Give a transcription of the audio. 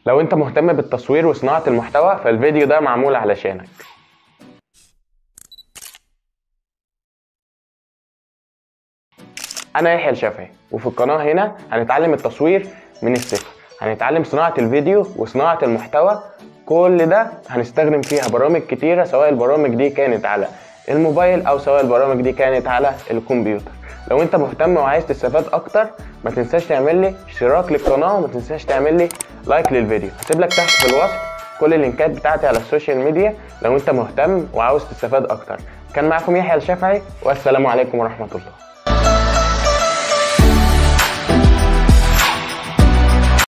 لو انت مهتم بالتصوير وصناعة المحتوى فالفيديو ده معمول علشانك انا يحيى الشافعي وفي القناة هنا هنتعلم التصوير من الصفر هنتعلم صناعة الفيديو وصناعة المحتوى كل ده هنستخدم فيها برامج كتيرة سواء البرامج دي كانت على الموبايل او سواء البرامج دي كانت على الكمبيوتر لو انت مهتم وعايز تستفاد اكتر ما تنساش تعمل لي اشتراك للقناه وما تنساش تعمل لي لايك للفيديو هسيب لك تحت في الوصف كل اللينكات بتاعتي على السوشيال ميديا لو انت مهتم وعاوز تستفاد اكتر كان معكم يحيى الشافعي والسلام عليكم ورحمه الله